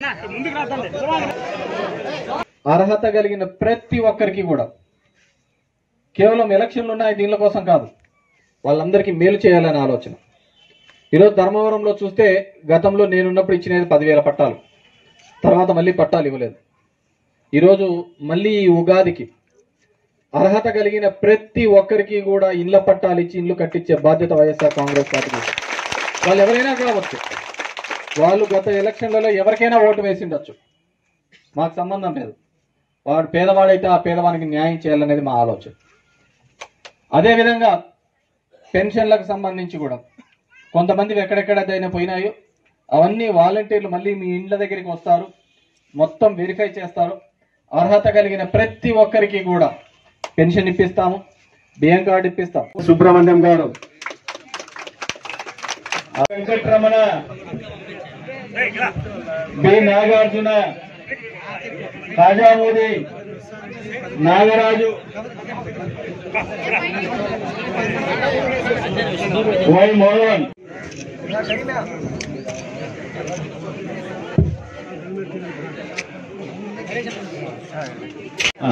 అర్హత కలిగిన ప్రతి ఒక్కరికి కూడా కేవలం ఎలక్షన్లు ఉన్నాయి దీనిల కోసం కాదు వాళ్ళందరికీ మేలు చేయాలనే ఆలోచన ఈరోజు ధర్మవరంలో చూస్తే గతంలో నేనున్నప్పుడు ఇచ్చినది పదివేల పట్టాలు తర్వాత మళ్ళీ పట్టాలు ఇవ్వలేదు ఈరోజు మళ్ళీ ఈ ఉగాదికి అర్హత కలిగిన ప్రతి ఒక్కరికి కూడా ఇళ్ల పట్టాలు ఇచ్చి ఇల్లు కట్టించే బాధ్యత వైఎస్ఆర్ కాంగ్రెస్ పార్టీకి ఉంది. వాళ్ళు ఎవరైనా కావచ్చు వాళ్ళు గత ఎలక్షన్లలో ఎవరికైనా ఓటు వేసిండొచ్చు మాకు సంబంధం లేదు వాడు పేదవాడైతే ఆ పేదవానికి న్యాయం చేయాలనేది మా ఆలోచన అదేవిధంగా పెన్షన్లకు సంబంధించి కూడా కొంతమంది ఎక్కడెక్కడైనా పోయినాయో అవన్నీ వాలంటీర్లు మళ్ళీ మీ ఇండ్ల దగ్గరికి వస్తారు మొత్తం వెరిఫై చేస్తారు అర్హత కలిగిన ప్రతి ఒక్కరికి కూడా పెన్షన్ ఇప్పిస్తాము బియ్యం కార్డు ఇప్పిస్తాం సుబ్రహ్మణ్యం గారు వెంకటరమణ బి నాగార్జున కాజామూడి నాగరాజు వై మోహన్ ఆ.